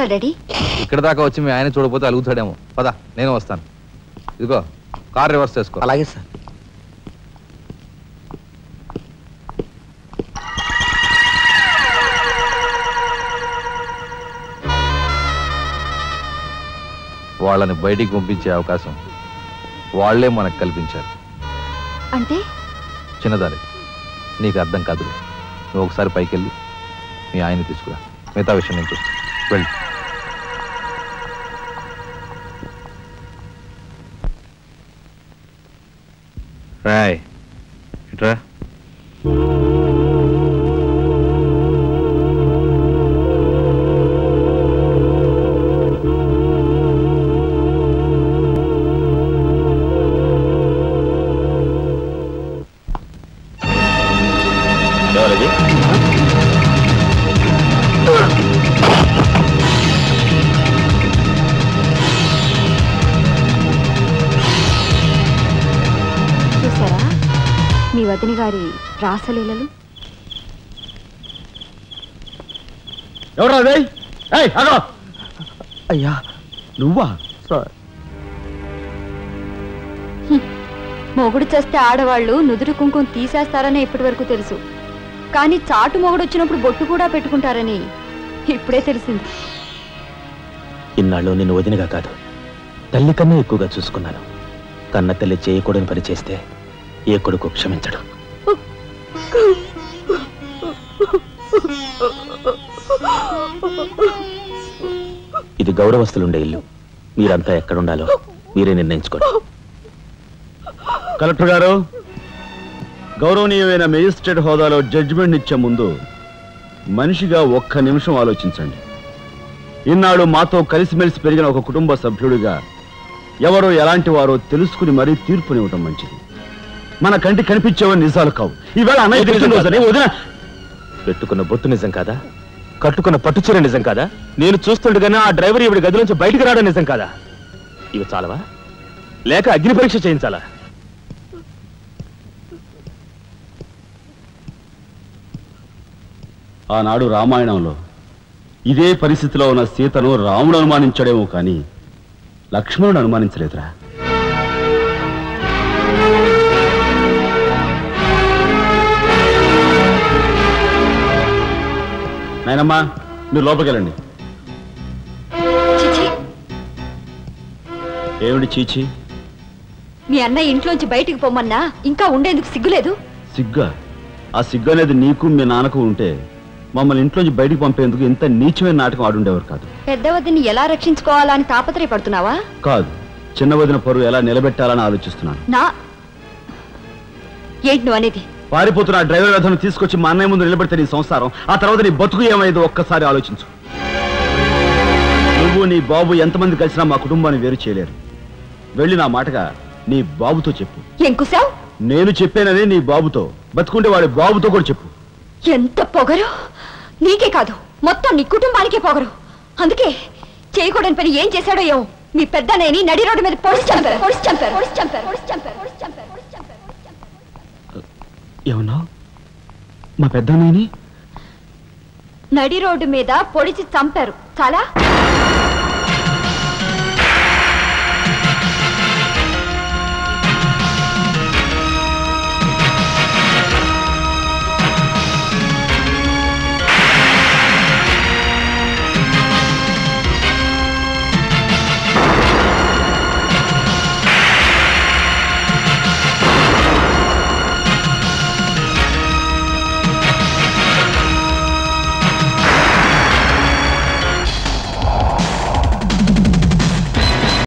వస్తా డాడీ ఇక్కడ దాకా వచ్చి మీ ఆయన చూడకపోతే అలుగుతాడేమో పద నేను వస్తాను ఇదిగో కార్ రివర్స్ చేసుకో అలాగే సార్ వాళ్ళని బయటికి పంపించే అవకాశం వాళ్ళే మనకు కల్పించారు అంటే చిన్నదారి నీకు అర్థం కాదు నువ్వు ఒకసారి పైకి వెళ్ళి మీ ఆయన్ని తీసుకురా మిగతా విషయం నేను చూస్తాను వెళ్ళి రాయ్ ఇట్రా ఎవరది చూసారా మీ వదిన గారి రాసలీలలు ఎవరా అదే ఏయ్ అగో అయ్యా నువ్వా సార్ మొగుడు చేస్తే ఆడవాళ్ళు నుదురు కుంకుమ తీసేస్తారని ఇప్పటి వరకు తెలుసు కానీ చాటు మొగుడు వచ్చినప్పుడు బొట్టు కూడా పెట్టుకుంటారని ఇప్పుడే తెలిసింది ఇన్నాళ్ళు నిన్ను వదినగా కాదు తల్లి కన్నా ఎక్కువగా చూసుకున్నాను కన్న తల్లి చేయకూడని పని చేస్తే ఏ కొడుకు క్షమించడు ఇది గౌరవస్తులుండే ఇల్లు మీరంతా ఎక్కడుండాలో మీరే నిర్ణయించుకోండి కలెక్టర్ గారు గౌరవనీయమైన మేజిస్ట్రేట్ హోదాలో జడ్జిమెంట్ ఇచ్చే ముందు మనిషిగా ఒక్క నిమిషం ఆలోచించండి ఇన్నాళ్ళు మాతో కలిసిమెలిసి పెరిగిన ఒక కుటుంబ సభ్యుడిగా ఎవరో ఎలాంటి వారో తెలుసుకుని మరీ తీర్పునివ్వటం మంచిది మన కంటి కనిపించేవని నిజాలు కావు ఈవేళ అన్నయ్య పుట్టినరోజని వదిన పెట్టుకున్న బొట్టు నిజం కాదా కట్టుకున్న పట్టుచీర నిజం కాదా నేను చూస్తుండగానే ఆ డ్రైవర్ ఇవిడి గది నుంచి బయటికి రావడం నిజం కాదా ఇవి చాలవా లేక అగ్ని పరీక్ష చేయించాలా ఆనాడు రామాయణంలో ఇదే పరిస్థితిలో ఉన్న సీతను రాముడు అనుమానించాడేమో కానీ లక్ష్మణుడు అనుమానించలేదురా నాయనమ్మా మీరు లోపలికి వెళ్ళండి చిచి ఏమిటి చీచి మీ అన్నయ్య ఇంట్లోంచి బయటికి పొమ్మన్నా ఇంకా ఉండేందుకు సిగ్గులేదు సిగ్గా ఆ సిగ్గు అనేది నీకు మీ నాన్నకు ఉంటే మమ్మల్ని ఇంట్లోంచి బయటికి పంపేందుకు ఇంత నీచమైన నాటకం ఆడుండేవారు కాదు పెద్ద వదిని ఎలా రక్షించుకోవాలా అని తాపత్రయపడుతున్నావా కాదు చిన్న వదిన పరువు ఎలా నిలబెట్టాలని ఆలోచిస్తున్నాను నా ఏంటి నువ్వు అనేది పారిపోతున్న ఆ డ్రైవర్ వ్యధను తీసుకొచ్చి మా అన్నయ్య ముందు నిలబెడితే నీ సంసారం ఆ తర్వాత నీ బతుకు ఏమైందో ఒక్కసారి ఆలోచించు నువ్వు నీ బాబు ఎంతమంది కలిసినా మా కుటుంబాన్ని వేరు చేయలేరు వెళ్ళి నా మాటగా నీ బాబుతో చెప్పు ఏం కుసావ్ నేను చెప్పానని నీ బాబుతో బతుకుంటే వాడి బాబుతో కూడా చెప్పు ఎంత పొగరు నీకే కాదు మొత్తం నీ కుటుంబానికే పొగరు అందుకే చేయకూడని పని ఏం చేశాడో ఏమో మీ పెద్దనేని నడి రోడ్డు మీద పొడిచి చంపారు పొడిచి చంపారు పొడిచి చంపారు పొడిచి చంపారు పొడిచి చంపారు పొడిచి చంపారు పొడిచి చంపారు ఏమన్నావు మా పెద్దన్నయ్యని నడి రోడ్డు మీద పొడిచి చంపారు చాలా